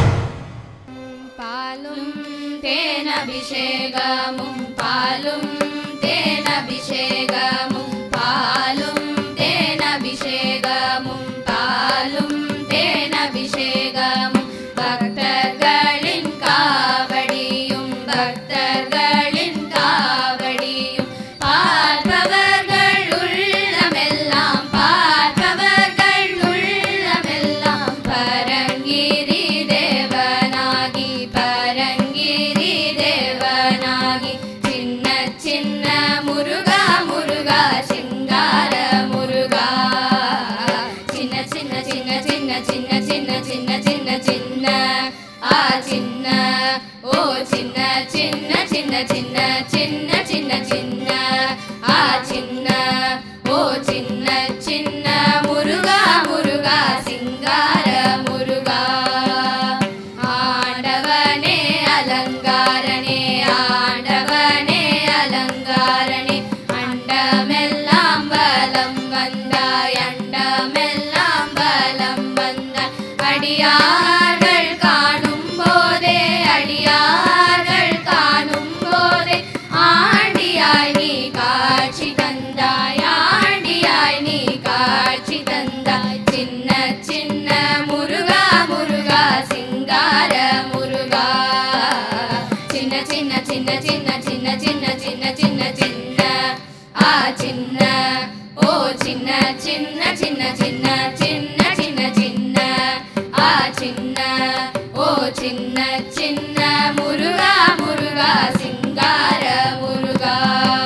பாலும் தேனபிஷேகமும் பாலும் தேனபிஷேகமும் பாலும் தேனபிஷேகமும் பாலும் தேனபிஷேகமும் பக்தர்களின் காவடியும் பக்தர்களின் காவடியும் பார்ப்பவர்கள் உள்ளமெல்லாம் பார்ப்பவர்கள் உள்ளமெல்லாம் பரங்கிரி தேவனாகி பரங்கிரி தேவனாகி சின்ன சின்ன முருகா முருகா சிங்கார முருகா சின்ன சின்ன சின்ன சின்ன சின்ன சின்ன சின்ன சின்ன சின்ன ஆ சின்ன ஓ சின்ன சின்ன சின்ன சின்ன சின்ன சின்ன சின்ன ஆ சின்ன ஓ சின்ன சின்ன முருகா முருகா சிங்கார முருகா ஆண்டவனே அலங்காரனே ஆண்டவனே அலங்காரனே அண்டமெல்லாம் பலம் வந்தாய் அண்டமெல்லாம் பலம் வந்தாய் அடியார்கள் காணும் போதே அடியார்கள் காணும் போதே ஆண்டியாய் நீ காட்சி தந்தாய் ஆண்டியாய் நீ காட்சி தந்தாய் சின்ன சின்ன முருகா முருகா சிங்கார முருகா சின்ன சின்ன சின்ன சின்ன சின்ன சின்ன சின்ன சின்ன சின்ன ஆ சின்ன ஓ சின்ன சின்ன சின்ன சின்ன சின்ன சின்ன சின்ன ஆ சின்ன ஓ சின்ன சின்ன முருகா முருகா சிங்கார முருகா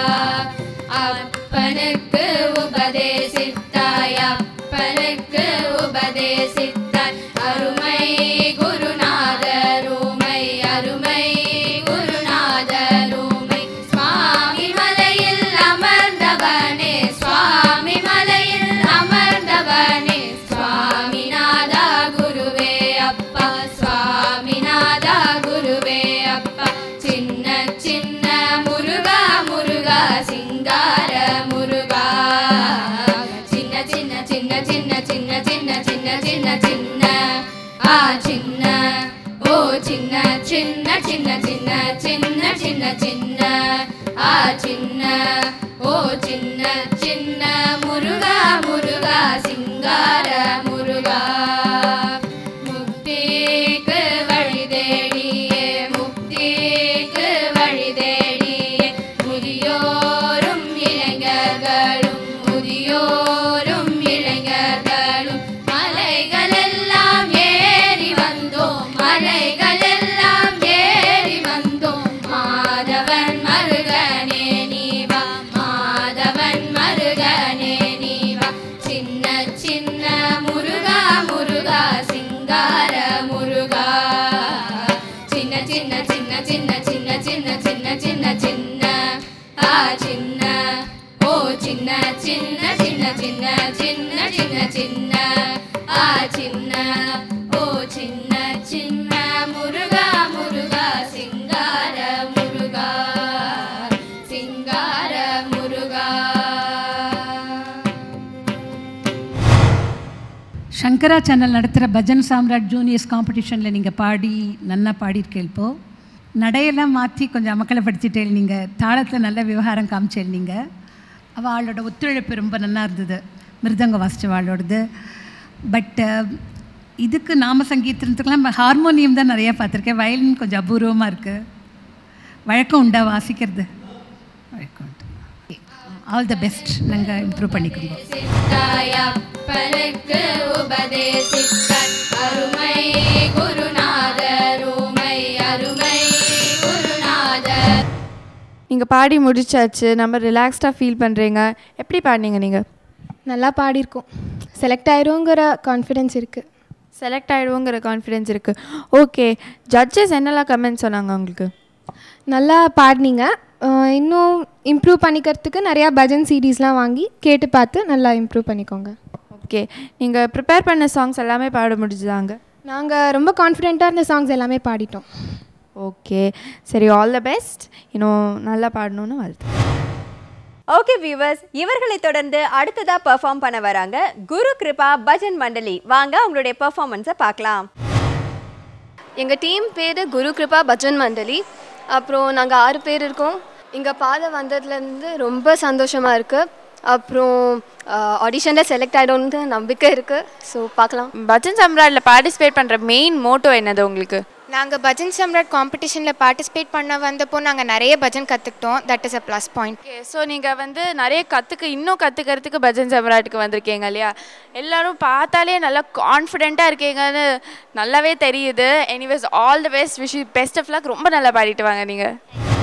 அப்பனுக்கு உபதேசித்தாய் அப்பனுக்கு உபதேசித்தாய் அருமை குருநாதருமை அருமை குருநாதருமை சுவாமி மலையில் அமர்ந்தவனே சுவாமி மலையில் அமர்ந்தவனே சுவாமிநாதா குருவே அப்பா சுவாமிநாதா குருவே அப்பா சின்ன சின்ன முருகா முருகா சிங்கார முருகா சின்ன சின்ன சின்ன சின்ன சின்ன சின்ன சின்ன சின்ன சின்ன ஆ சின்ன ஓ சின்ன சின்ன சின்ன சின்ன சின்ன சின்ன சின்ன ஆ சின்ன ஓ சின்ன சின்ன முருகா முருகா சிங்கார முருகா முக்திக்கு வழி தேடியே முக்திக்கு வழி தேடியே முதியோரும் இளைஞர்களும் முதியோரும் இளைஞர்களும் மலைகளெல்லாம் ஏறி வந்தோம் மலைகளெல்லாம் ஏறி வந்தோம் மாதவன் மருகனே நீ வா மாதவன் மருகனே நீ வா சின்ன சின்ன முருகா முருகா சிங்கார முருகா சின்ன சின்ன சின்ன சின்ன சின்ன சின்ன சின்ன சின்ன சின்ன ஆ சின்ன ஓ சின்ன சின்ன சின்ன சின்ன சின்ன சின்ன சின்ன ஆ சின்ன ஓ சின்ன சின்ன முருகா முருகா சிங்கார முருகா சிங்கார முருகா சங்கரா சேனல் நடத்துகிற பஜன் சாம்ராட் ஜூனியர்ஸ் காம்படிஷனில் நீங்கள் பாடி நன்னா பாடியிருக்கேன் இப்போ நடையெல்லாம் மாற்றி கொஞ்சம் அமக்கலப்படுத்திட்டேன் நீங்கள் தாளத்தில் நல்ல விவகாரம் காமிச்சேன் நீங்கள் அவள் ஆளோட ஒத்துழைப்பு ரொம்ப நல்லா இருந்தது மிருதங்க வாசிச்ச ஆளோடது பட் இதுக்கு நாம சங்கீதத்துக்கெல்லாம் ஹார்மோனியம் தான் நிறையா பார்த்துருக்கேன் வயலின் கொஞ்சம் அபூர்வமாக இருக்குது வழக்கம் உண்டா வாசிக்கிறது வழக்கம் உண்டு ஆல் த பெஸ்ட் நாங்கள் இம்ப்ரூவ் பண்ணிக்கோங்க தாயப்பனுக்கு உபதேசித்த அருமை குருநாதர் உமை அருமை குருநாதர் நீங்கள் பாடி முடிச்சாச்சு நம்ம ரிலாக்ஸ்டாக ஃபீல் பண்ணுறீங்க எப்படி பாடினீங்க நீங்கள் நல்லா பாடியிருக்கோம் செலக்ட் ஆயிருங்கிற கான்ஃபிடென்ஸ் இருக்குது செலக்ட் ஆகிடுவோங்கிற கான்ஃபிடென்ஸ் இருக்குது ஓகே ஜட்ஜஸ் என்னெல்லாம் கமெண்ட் சொன்னாங்க உங்களுக்கு நல்லா பாடினீங்க அஹ் இன்னும் இம்ப்ரூவ் பண்ணிக்கிறதுக்கு நிறையா பஜன் சீரீஸ்லாம் வாங்கி கேட்டு பார்த்து நல்லா இம்ப்ரூவ் பண்ணிக்கோங்க ஓகே நீங்கள் ப்ரிப்பேர் பண்ண சாங்ஸ் எல்லாமே பாட முடிஞ்சுதாங்க நாங்கள் ரொம்ப கான்ஃபிடென்ட்டாக இருந்த சாங்ஸ் எல்லாமே பாடிட்டோம் ஓகே சரி ஆல் த பெஸ்ட் இன்னும் நல்லா பாடணும்னு வாழ்த்து ஓகே வியூவர்ஸ் இவர்களை தொடர்ந்து அடுத்ததா பெர்ஃபார்ம் பண்ண வராங்க குரு கிருபா பஜன் மண்டலி வாங்க உங்களுடைய பெர்ஃபார்மன்ஸை பார்க்கலாம் எங்கள் டீம் பேர் குரு கிருபா பஜன் மண்டலி அப்புறம் நாங்கள் ஆறு பேர் இருக்கோம் இங்கே பாட வந்ததுலேருந்து ரொம்ப சந்தோஷமாக இருக்குது அப்புறம் ஆடிஷனில் செலக்ட் ஆகிடும்னு நம்பிக்கை இருக்குது ஸோ பார்க்கலாம் பஜன் சம்ராட்டில் பார்ட்டிசிபேட் பண்ணுற மெயின் மோட்டோ என்னது உங்களுக்கு நாங்கள் பஜன் சம்ராட் காம்படிஷனில் பார்ட்டிசிபேட் பண்ண வந்தப்போ நாங்கள் நிறைய பஜன் கற்றுக்கிட்டோம் that is a plus point okay so நீங்கள் வந்து நிறைய கற்றுக்க இன்னும் கற்றுக்கிறதுக்கு பஜன் சம்ராட்டுக்கு வந்திருக்கீங்க இல்லையா எல்லாரும் பார்த்தாலே நல்லா கான்ஃபிடென்ட்டாக இருக்கீங்கன்னு நல்லாவே தெரியுது anyways all the best wish best of luck ரொம்ப நல்லா பாடிட்டு வாங்க நீங்கள்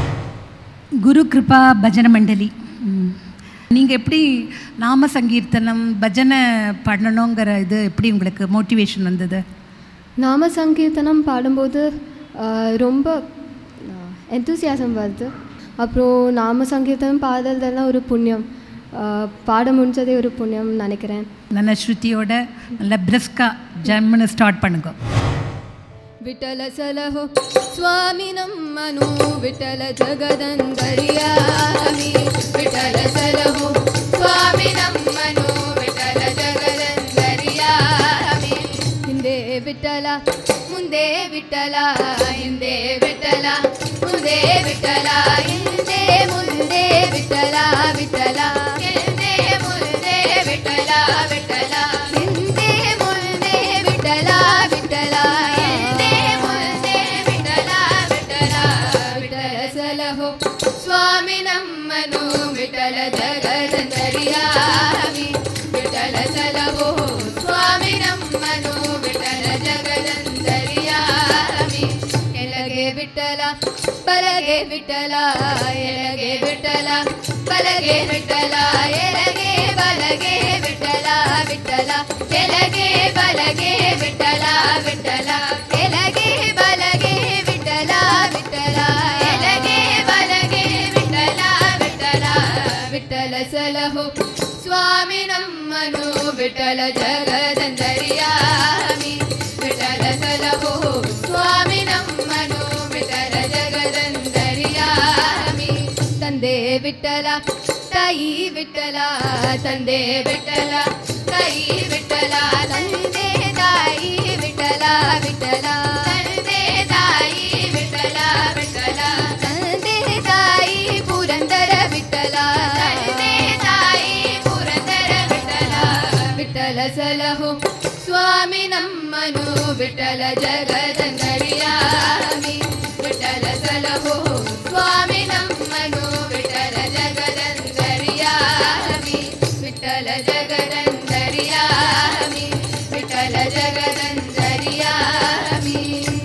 குரு கிருபா பஜன மண்டலி நீங்கள் எப்படி நாம சங்கீர்த்தனம் பஜனை பண்ணணுங்கிற இது எப்படி உங்களுக்கு மோட்டிவேஷன் வந்தது நாம சங்கீர்த்தனம் பாடும்போது ஆஹ், ரொம்ப எந்தூசியாசம் வருது அப்புறம் நாம சங்கீர்த்தனம் பாடுறதெல்லாம் ஒரு புண்ணியம் ஆஹ், பாட முடிஞ்சதே ஒரு புண்ணியம் நினைக்கிறேன் நல்ல ஸ்ருதியோட நல்ல பிரிஸ்கா ஜம்முன்னு ஸ்டார்ட் பண்ணுங்க ವಿಠಲ ಸಲಹೋ ಸ್ವಾಮಿ ನಮ್ಮನು ವಿಠಲ ಜಗದಂದರಿಯಾಮಿ ವಿಠಲ ಸಲಹೋ ಸ್ವಾಮಿ ನಮ್ಮನು ವಿಠಲ ಜಗದಂದರಿಯಾಮಿ ಹಿಂದೆ ವಿಠಲ ಮುಂದೆ ವಿಠಲ ಹಿಂದೆ ವಿಠಲ ಮುಂದೆ ವಿಠಲ ಹಿಂದೆ ಮುಂದೆ ವಿಠಲ ವಿಠಲ ಹಿಂದೆ ಮುಂದೆ ವಿಠಲ ವಿಠಲ ಹಿಂದೆ ಮುಂದೆ ವಿಠಲ ವಿಠಲ ಹಿಂದೆ ಮುಂದೆ ವಿಠಲ ವಿಠಲ ವಿಠಲ ಸಲಹೋ ಸ್ವಾಮಿ ನಮ್ಮನು ವಿಠಲ ಜಗದಂದರಿಯಾಮಿ ವಿಠಲ ಸಲಹೋ ಸ್ವಾಮಿ ನಮ್ಮನು ವಿಠಲ ಜಗದಂದರಿಯಾಮಿ ಎಲಗೆ ವಿಠಲ ಬಲಗೆ ವಿಠಲ ಎಲಗೆ ವಿಠಲ ಬಲಗೆ ವಿಠಲ ಎಲಗೆ ಬಲಗೆ ವಿಠಲ ವಿಠಲ ಎಲಗೆ ಬಲಗೆ ವಿಠಲ ವಿಠಲ ಎಲಗೆ ಬಲಗೆ ವಿಠಲ ವಿಠಲ ಎಲಗೆ ಬಲಗೆ ವಿಠಲ ವಿಠಲ ವಿಠಲ ಸಲಹೋ ಸ್ವಾಮಿ ನಮ್ಮನು ವಿಠಲ ಜಗದಂದರಿಯಾಮಿ ವಿಠಲ ಸಲಹೋ ಸ್ವಾಮಿ ನಮ್ಮನು ವಿಠಲ ಜಗದಂದರಿಯಾಮಿ ತಂದೆ ವಿಠಲ ತಾಯಿ ವಿಠಲ ತಂದೆ ವಿಠಲ ತಾಯಿ ವಿಠಲ ತಂದೆ ತಾಯಿ ವಿಠಲ ವಿಠಲ ತಂದೆ ತಾಯಿ ವಿಠಲ ವಿಠಲ ತಂದೆ ತಾಯಿ ಪುರಂದರ ವಿಠಲ ತಂದೆ ತಾಯಿ ಪುರಂದರ ವಿಠಲ ವಿಠಲ ಸಲಹೋ ಸ್ವಾಮಿ ನಮ್ಮನು ವಿಠಲ ಜಗದಂದರಿಯಾಮಿ ವಿಠಲ ಸಲಹೋ ಸ್ವಾಮಿ ನಮ್ಮನು ವಿಠಲ ಜಗದಂದರಿಯಾಮಿ ವಿಠಲ ಜಗದಂದರಿಯಾಮಿ ವಿಠಲ ಜಗದಂದರಿಯಾಮಿ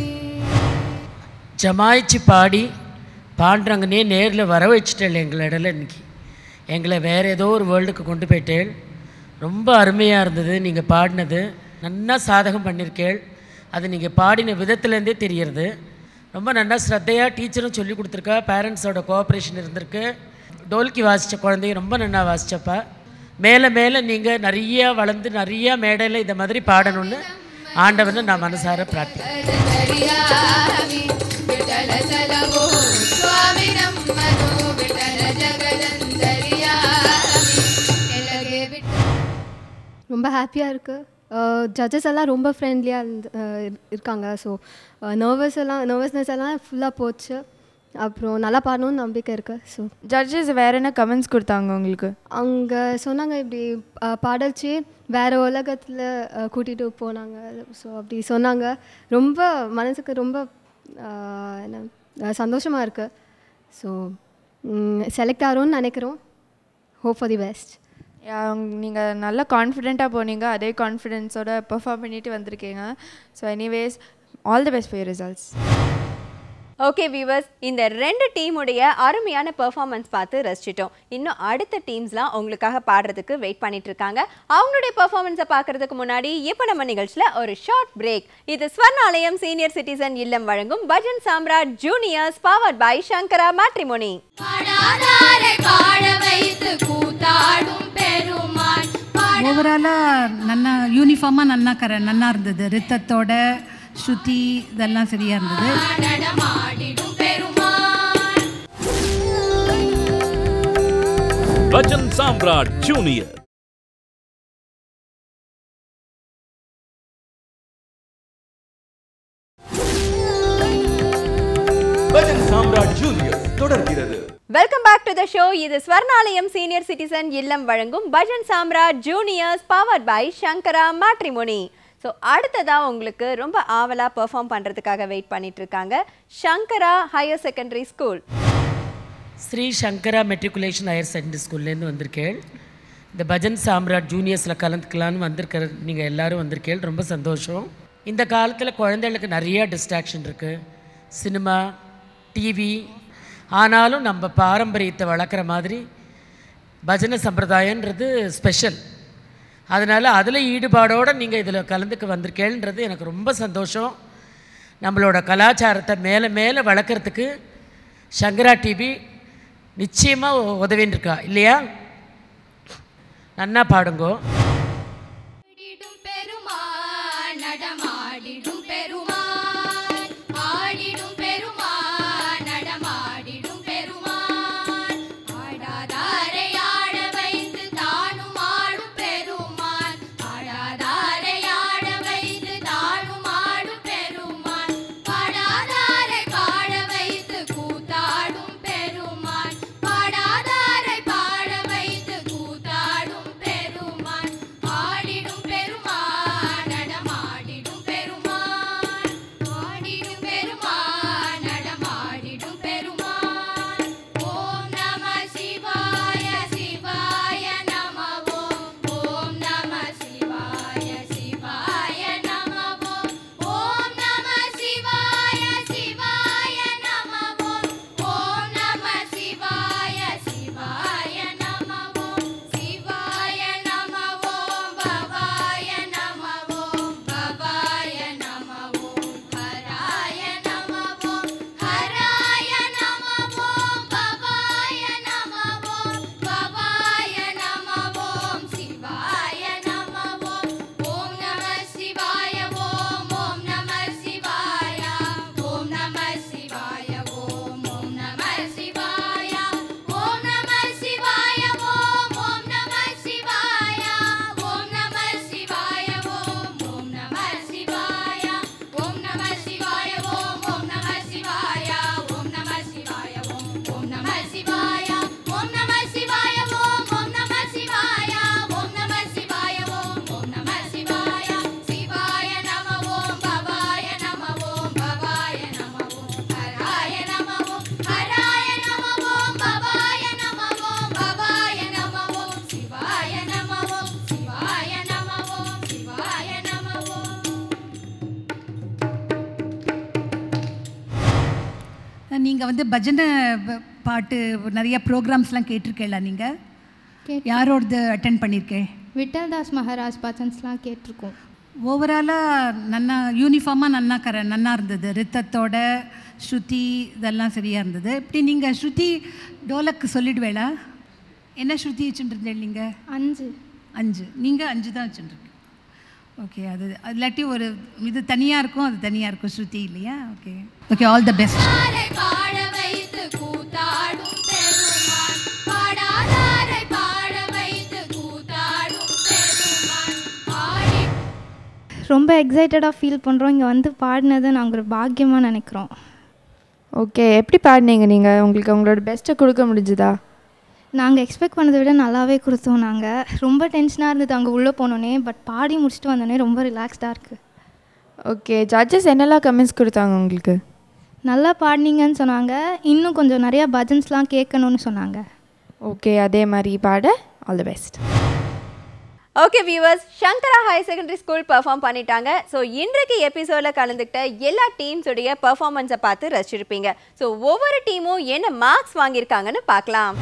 ஜமாய்ச்சி பாடி பாண்டுறங்கனே நேரில் வர வச்சுட்டேள் எங்களை இடையில இன்னைக்கு எங்களை வேறு ஏதோ ஒரு வேர்ல்டுக்கு கொண்டு போயிட்டேள் ரொம்ப அருமையாக இருந்தது நீங்கள் பாடினது நன்னா சாதகம் பண்ணியிருக்கேள் அது நீங்கள் பாடின விதத்துலேருந்தே தெரியறது ரொம்ப நல்லா ஸ்ரத்தையாக டீச்சரும் சொல்லி கொடுத்துருக்கா பேரண்ட்ஸோட கோஆப்ரேஷன் இருந்திருக்கு டோல்கி வாசித்த குழந்தைங்க ரொம்ப நல்லா வாசிச்சப்பா மேலே மேலே நீங்கள் நிறைய வளர்ந்து நிறைய மேடையில் இந்த மாதிரி பாடணும்னு ஆண்டவனை நான் மனசார பிரார்த்திக்கிறேன் ಜಗದಂದರಿಯಾಮಿ ವಿಠಲ ಸಲಹೋ ಸ್ವಾಮಿ ನಮ್ಮನು ವಿಠಲ ಜಗದಂದರಿಯಾಮಿ ಎಲಗೆ ವಿಠ ரொம்ப ஹாப்பியாக இருக்குது ஜட்ஜஸ் எல்லாம் ரொம்ப ஃப்ரெண்ட்லியாக இருந்து அஹ், இருக்காங்க ஸோ நர்வஸ் எல்லாம் நர்வஸ்னஸ் எல்லாம் ஃபுல்லாக போச்சு அப்புறம் நல்லா பாடணும்னு நம்பிக்கை இருக்குது ஸோ ஜட்ஜஸ் வேற என்ன கமெண்ட்ஸ் கொடுத்தாங்க உங்களுக்கு அவங்க சொன்னாங்க இப்படி அஹ், பாடல்ச்சு வேறு உலகத்தில் கூட்டிகிட்டு போனாங்க ஸோ அப்படி சொன்னாங்க ரொம்ப மனசுக்கு ரொம்ப அஹ், என்ன சந்தோஷமாக இருக்குது ஸோ செலக்ட் ஆகிறோன்னு நினைக்கிறோம் ஹோப் ஃபார் தி பெஸ்ட் நீங்கள் நல்ல கான்ஃபிடெண்ட்டாக போனீங்க அதே கான்ஃபிடென்ஸோட பெர்ஃபார்ம் பண்ணிட்டு வந்திருக்கீங்க so anyways all the best for results okay viewers இந்த ரெண்டு டீமுடைய அருமையான பெர்ஃபார்மன்ஸ் பார்த்து ரசிச்சிட்டோம் இன்னும் அடுத்த டீம்ஸ்லாம் உங்களுக்காக பாடுறதுக்கு வெயிட் பண்ணிட்டு இருக்காங்க அவங்களுடைய பெர்ஃபார்மன்ஸை பார்க்கறதுக்கு முன்னாடி இப்போ நம்ம நிகழ்ச்சியில் ஒரு ஷார்ட் பிரேக் இது ஸ்வர்ணாலயம் சீனியர் சிட்டிசன் இல்லம் வழங்கும் Bhajan Samrat juniors powered by Sankara matrimony பாடாதாரை பாட வைத்து கூத்தாடும் பெருமான் ஓவராலாக நன்னா யூனிஃபார்மாக நன்னா கர நன்னா இருந்தது ரித்தத்தோட ஸ்ருதி இதெல்லாம் சரியாக இருந்தது நடமாடிடும் பெருமான் பஜன் சாம்ராட் ஜூனியர் பஜன் சாம்ராட் ஜூனியர் தொடர்கிறது welcome back to the show இது ஸ்வர்ணாலயம் சீனியர் சிட்டிசன் இல்லம் வழங்கும் Bhajan Samrat juniors powered by Sankara matrimony so அடுத்ததா உங்களுக்கு ரொம்ப ஆவலா பெர்ஃபார்ம் பண்றதுக்காக வெயிட் பண்ணிட்டு இருக்காங்க Sankara higher secondary school Sri Sankara matriculation higher secondary ஸ்கூல்லேருந்து வந்திருக்கேன் இந்த பஜன் சாம்ராட் ஜூனியர்ஸில் கலந்துக்கலான்னு வந்திருக்கிற நீங்கள் எல்லாரும் வந்திருக்கேன் ரொம்ப சந்தோஷம் இந்த காலத்தில் குழந்தைகளுக்கு நிறைய டிஸ்ட்ராக்ஷன் இருக்குது சினிமா டிவி ஆனாலும் நம்ம பாரம்பரியத்தை வளர்க்குற மாதிரி பஜனை சம்பிரதாயன்றது ஸ்பெஷல் அதனால் அதில் ஈடுபாடோடு நீங்கள் இதில் கலந்துக்க வந்திருக்கேன்றது எனக்கு ரொம்ப சந்தோஷம் நம்மளோட கலாச்சாரத்தை மேலே மேலே வளர்க்குறதுக்கு சங்கரா டிவி நிச்சயமாக உதவின்னு இருக்கா இல்லையா நன்னா பாடுங்கோ பெருமான் நடமாடிடும் பெருமான் ஆடிடும் பெருமான் நடமாடிடும் பெருமான் ஆடாதாரை ஆட வைத்து தானும் ஆடும் பெருமான் ஆடாதாரை ஆட வைத்து தானும் ஆடும் பெருமான் பாடாதாரை பாட வைத்து கூத்தாடும் பெருமான் பாடாதாரை பாட வைத்து கூத்தாடும் பெருமான் ஆடிடும் பெருமான் நடமாடிடும் பெருமான் ஆடிடும் பெருமான் நடமாடிடும் பெருமான் ஓம் நம சிவாய சிவாய நம ஓம் ஓம் நம சிவாய சிவாய நம ஓம் ஓம் நம சிவாய சிவாய நம ஓம் ஓம் நம சிவாய சிவாய நம ஓம் சிவாய நம ஓம் பவாய நம ஓம் பவாய நம ஓம் ஹராய நம ஓம் ஹராய நம ஓம் பவாய நம ஓம் பவாய நம ஓம் சிவாய நம ஓம் ஓம் நம சிவாய ஓம் ஓம் நம சிவாய ஓம் நம சிவாய ஓம் ஓம் நம சிவாய ஓம் நம சிவாய ஓம் ஓம் நம சிவாய ஓம் நம சிவாய ஓம் ஓம் நம சிவாய ஓம் நம சிவாய ஓம் ஓம் நம சிவாய ஓம் நம சிவாய ஓம் ஓம் நம சிவாய ஓம் நம சிவாய ஓம் ஓம் நம சிவாய ஓம் நம சிவாய ஓம் ஓம் நம சிவாய சிவாய நம ஓம் பவாய நம ஓம் பவாய நம ஓம் ஹராய நம ஓம் ஹராய நம ஓம் பவாய நம ஓம் பவாய நம ஓம் சிவாய நம ஓம் சிவாய நம ஓம் சிவாய நம ஓம் நீங்கள் வந்து பஜனை ப- பாட்டு நிறைய ப்ரோக்ராம்ஸ்லாம் கேட்டிருக்கேளா நீங்கள் யாரோடது அட்டன் பண்ணியிருக்கேன் விட்டல்தாஸ் மகாராஜ் பஜன்ஸ்லாம் கேட்டிருக்கோம் ஓவராலாக நன்னா யூனிஃபார்மாக நன்னா கர நன்னா இருந்தது ரித்தத்தோட ஸ்ருதி இதெல்லாம் சரியாக இருந்தது இப்படி நீங்கள் ஸ்ருதி டோலக்கு சொல்லிடுவேளா என்ன ஸ்ருதி வச்சுருந்தேன் நீங்கள் அஞ்சு அஞ்சு நீங்கள் அஞ்சு தான் வச்சுருக்கீங்க ஓகே அது அது இல்லாட்டி ஒரு இது தனியாக இருக்கும் அது தனியாக இருக்கும் ஸ்ருதி இல்லையா okay okay all the best பாடாதாரை பாட வைத்து கூத்தாடும் பெருமான் பாடாதாரை பாட வைத்து கூத்தாடும் பெருமான் ஆடி ரொம்ப எக்ஸைட்டடாக ஃபீல் பண்ணுறோம் இங்கே வந்து பாடினதை நாங்கள் ஒரு பாக்கியமாக நினைக்கிறோம் ஓகே எப்படி பாடினீங்க நீங்கள் உங்களுக்கு உங்களோட பெஸ்ட்டை கொடுக்க முடிஞ்சுதா நாங்கள் எக்ஸ்பெக்ட் பண்ணதை விட நல்லாவே கொடுத்தோம் நாங்கள் ரொம்ப டென்ஷனாக இருந்தது அங்கே உள்ளே போனோன்னே பட் பாடி முடிச்சுட்டு வந்தோடனே ரொம்ப ரிலாக்ஸ்டாக இருக்குது ஓகே ஜட்ஜஸ் என்னெல்லாம் கமெண்ட்ஸ் கொடுத்தாங்க உங்களுக்கு நல்லா பாடினீங்கன்னு சொன்னாங்க இன்னும் கொஞ்சம் நிறையா பஜன்ஸ்லாம் கேட்கணும்னு சொன்னாங்க ஓகே அதே மாதிரி பாட all the best okay viewers Sankara higher secondary school perform பண்ணிட்டாங்க ஸோ இன்றைக்கு எபிசோடில் கலந்துக்கிட்ட எல்லா டீம்ஸுடைய பெர்ஃபார்மன்ஸை பார்த்து ரசிச்சிருப்பீங்க ஸோ ஒவ்வொரு டீமும் என்ன மார்க்ஸ் வாங்கியிருக்காங்கன்னு பார்க்கலாம்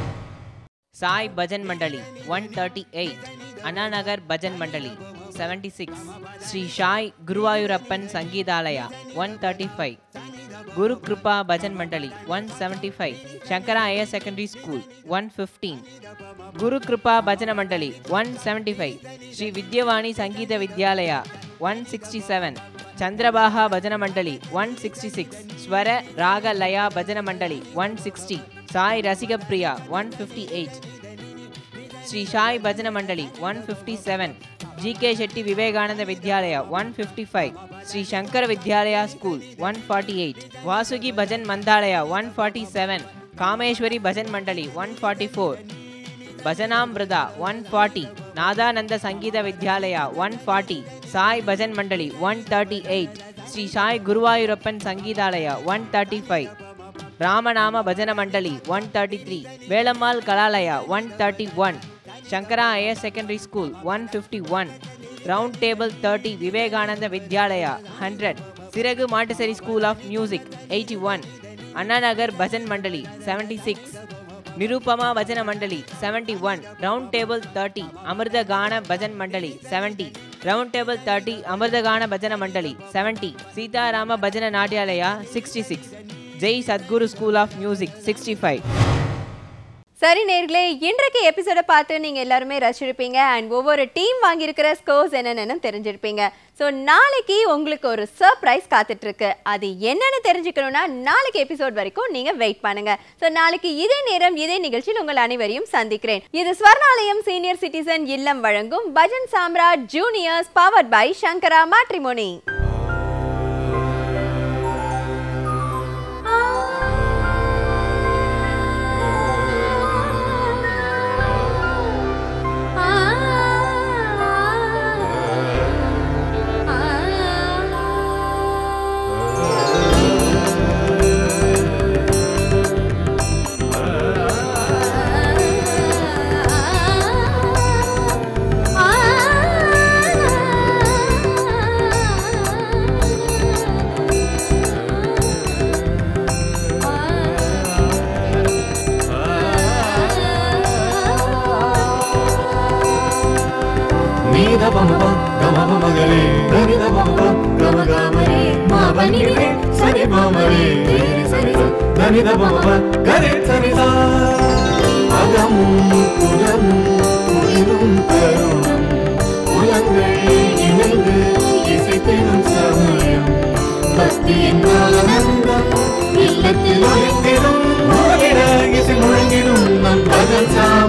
Sai Bhajan Mandali one thirty eight Annanagar Bhajan Mandali seventy six Sri Sai Guruvayurappan Sangeethalaya one thirty five Guru Kripa Bhajan Mandali one seventy five Sankara higher secondary school one fifteen Guru Kripa Bhajana Mandali one seventy five Sri Vidyavani Sangeetha Vidyalaya one sixty seven Chandrabaha Bhajana Mandali one sixty six స్వర రాగ Laya Bhajana Mandali one sixty Sai Rasikapriya one fifty eight Sri Sai Bhajana Mandali one fifty seven GK Shetty Vivekananda Vidyalaya one fifty five Sri Sankara Vidyalaya school one forty eight Vasuki Bhajan Mandalaya one forty seven Kameshwari Bhajan Mandali one forty four Bhajanamrutha one forty Nadananda Sangeetha Vidyalaya one forty Sai Bhajan Mandali one thirty eight Sri Sai Guruvayurappan Sangeethalaya one thirty five Ramanama Bhajana Mandali one thirty three Velammal Kalalaya one thirty one Sankara higher secondary school one fifty one round table thirty Vivekananda Vidyalaya hundred Siragu Montessori school of music eighty one Annanagar Bhajan Mandali seventy six Nirupama Bhajana Mandali seventy one round table thirty Amruthagana Bhajan Mandali seventy round table thirty Amruthagana Bhajana Mandali seventy Seetharama Bhajana Natyalaya sixty six Jai Sadguru school of music sixty five சரி நேர்களே இன்றைக்கு எபிசோட பார்த்து நீங்கள் எல்லாருமே ரசிச்சிருப்பீங்க and ஒவ்வொரு team வாங்கியிருக்கிற scores என்னென்னு தெரிஞ்சிருப்பீங்க ஸோ நாளைக்கு உங்களுக்கு ஒரு சர்ப்ரைஸ் காத்துட்ருக்கு அது என்னன்னு தெரிஞ்சுக்கணும்னா நாளைக்கு எபிசோட் வரைக்கும் நீங்கள் வெயிட் பண்ணுங்க ஸோ நாளைக்கு இதே நேரம் இதே நிகழ்ச்சியில் உங்கள் அனைவரையும் சந்திக்கிறேன் இது ஸ்வர்ணாலயம் சீனியர் சிட்டிசன் இல்லம் வழங்கும் Bhajan Samrat juniors powered by Sankara matrimony நீத பமப கமப மகரே தனித பமப கம காமரே மாவனிரே சரி மாமரே தேரி சரி ச தனித பமப கரே சரி சா அகமும் புலமும் குளிரும் தருணம் உலங்கள் இணைந்து இசைத்திடும் சமயம் பக்தியின் ஆனந்தம் இல்லத்தில் ஒழித்திடும் முழங்கிட இசை முழங்கிடும் நம் பகல் சாம